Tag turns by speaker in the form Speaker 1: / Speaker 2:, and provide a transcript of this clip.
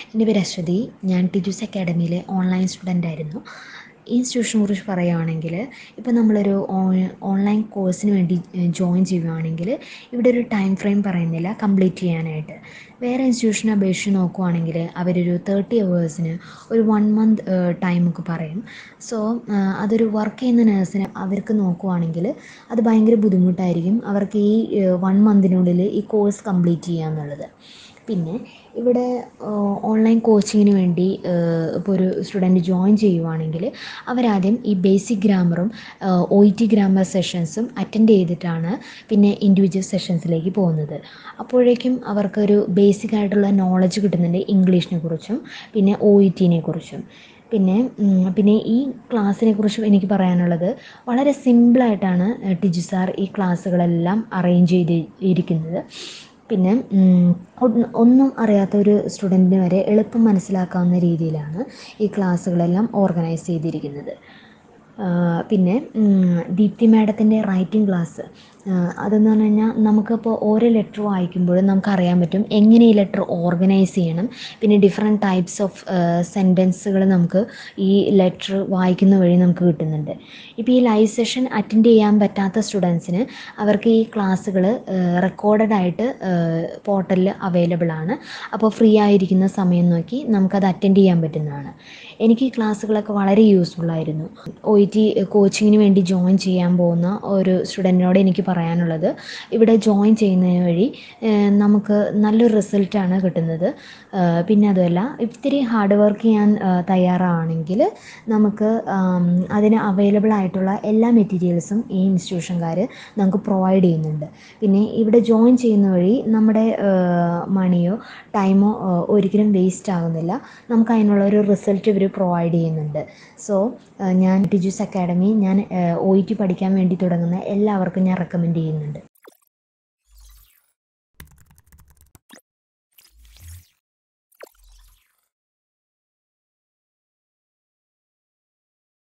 Speaker 1: എൻ്റെ പേര് അശ്വതി ഞാൻ ടിജൂസ് അക്കാഡമിയിലെ ഓൺലൈൻ സ്റ്റുഡൻ്റ് ആയിരുന്നു ഈ ഇൻസ്റ്റിറ്റ്യൂഷനെ കുറിച്ച് പറയുകയാണെങ്കിൽ ഇപ്പോൾ നമ്മളൊരു ഓൺലൈൻ കോഴ്സിന് വേണ്ടി ജോയിൻ ചെയ്യുകയാണെങ്കിൽ ഇവിടെ ഒരു ടൈം ഫ്രെയിം പറയുന്നില്ല കംപ്ലീറ്റ് ചെയ്യാനായിട്ട് വേറെ ഇൻസ്റ്റിറ്റ്യൂഷനെ അപേക്ഷിച്ച് നോക്കുവാണെങ്കിൽ അവരൊരു തേർട്ടി അവേഴ്സിന് ഒരു വൺ മന്ത് ടൈമൊക്കെ പറയും സോ അതൊരു വർക്ക് ചെയ്യുന്ന നേഴ്സിന് അവർക്ക് നോക്കുവാണെങ്കിൽ അത് ഭയങ്കര ബുദ്ധിമുട്ടായിരിക്കും അവർക്ക് ഈ വൺ മന്തിനുള്ളിൽ ഈ കോഴ്സ് കംപ്ലീറ്റ് ചെയ്യുക എന്നുള്ളത് പിന്നെ ഇവിടെ ഓൺലൈൻ കോച്ചിങ്ങിന് വേണ്ടി ഇപ്പോൾ ഒരു സ്റ്റുഡൻറ്റ് ജോയിൻ ചെയ്യുവാണെങ്കിൽ അവരാദ്യം ഈ ബേസിക് ഗ്രാമറും ഒ ഇ ടി ഗ്രാമർ സെഷൻസും അറ്റൻഡ് ചെയ്തിട്ടാണ് പിന്നെ ഇൻഡിവിജ്വൽ സെഷൻസിലേക്ക് പോകുന്നത് അപ്പോഴേക്കും അവർക്കൊരു ബേസിക് ആയിട്ടുള്ള നോളജ് കിട്ടുന്നുണ്ട് ഇംഗ്ലീഷിനെ കുറിച്ചും പിന്നെ ഒ ഇ ടിനെ കുറിച്ചും പിന്നെ പിന്നെ ഈ ക്ലാസ്സിനെ കുറിച്ച് എനിക്ക് പറയാനുള്ളത് വളരെ സിമ്പിളായിട്ടാണ് ടിജു സാർ ഈ ക്ലാസ്സുകളെല്ലാം അറേഞ്ച് ചെയ്ത് ഇരിക്കുന്നത് പിന്നെ ഒന്നും അറിയാത്ത ഒരു സ്റ്റുഡൻറ്റിന് വരെ എളുപ്പം മനസ്സിലാക്കാവുന്ന രീതിയിലാണ് ഈ ക്ലാസ്സുകളെല്ലാം ഓർഗനൈസ് ചെയ്തിരിക്കുന്നത് പിന്നെ ദീപ്തി മാഡത്തിൻ്റെ റൈറ്റിംഗ് ക്ലാസ് അതെന്ന് പറഞ്ഞു കഴിഞ്ഞാൽ നമുക്കിപ്പോൾ ഓരോ ലെറ്റർ വായിക്കുമ്പോഴും നമുക്കറിയാൻ പറ്റും എങ്ങനെ ഈ ലെറ്റർ ഓർഗനൈസ് ചെയ്യണം പിന്നെ ഡിഫറെൻറ്റ് ടൈപ്സ് ഓഫ് സെൻറ്റൻസുകൾ നമുക്ക് ഈ ലെറ്റർ വായിക്കുന്ന വഴി നമുക്ക് കിട്ടുന്നുണ്ട് ഇപ്പോൾ ഈ ലൈവ് സെഷൻ അറ്റൻഡ് ചെയ്യാൻ പറ്റാത്ത സ്റ്റുഡൻസിന് അവർക്ക് ഈ ക്ലാസ്സുകൾ റെക്കോർഡഡ് ആയിട്ട് പോർട്ടലിൽ അവൈലബിൾ ആണ് അപ്പോൾ ഫ്രീ ആയിരിക്കുന്ന സമയം നോക്കി നമുക്കത് അറ്റൻഡ് ചെയ്യാൻ പറ്റുന്നതാണ് എനിക്ക് ഈ ക്ലാസ്സുകളൊക്കെ വളരെ യൂസ്ഫുൾ ആയിരുന്നു ഒ ഇ ടി കോച്ചിങ്ങിന് വേണ്ടി ജോയിൻ ചെയ്യാൻ പോകുന്ന ഒരു സ്റ്റുഡൻറ്റിനോട് എനിക്ക് പറയാനുള്ളത് ഇവിടെ ജോയിൻ ചെയ്യുന്നതിന് വഴി നമുക്ക് നല്ലൊരു റിസൾട്ടാണ് കിട്ടുന്നത് പിന്നെ അതുമല്ല ഇത്തിരി ഹാർഡ് വർക്ക് ചെയ്യാൻ തയ്യാറാണെങ്കിൽ നമുക്ക് അതിന് അവൈലബിൾ ആയിട്ടുള്ള എല്ലാ മെറ്റീരിയൽസും ഈ ഇൻസ്റ്റിറ്റ്യൂഷൻകാർ നമുക്ക് പ്രൊവൈഡ് ചെയ്യുന്നുണ്ട് പിന്നെ ഇവിടെ ജോയിൻ ചെയ്യുന്ന വഴി നമ്മുടെ മണിയോ ടൈമോ ഒരിക്കലും വേസ്റ്റ് ആകുന്നില്ല നമുക്ക് അതിനുള്ള ഒരു റിസൾട്ട് ഇവർ പ്രൊവൈഡ് ചെയ്യുന്നുണ്ട് സോ ഞാൻ ടിജൂസ് അക്കാഡമി ഞാൻ ഒ ഇ ടി പഠിക്കാൻ വേണ്ടി തുടങ്ങുന്ന എല്ലാവർക്കും ഞാൻ റെക്കമെൻഡ് ചെയ്യുന്നുണ്ട്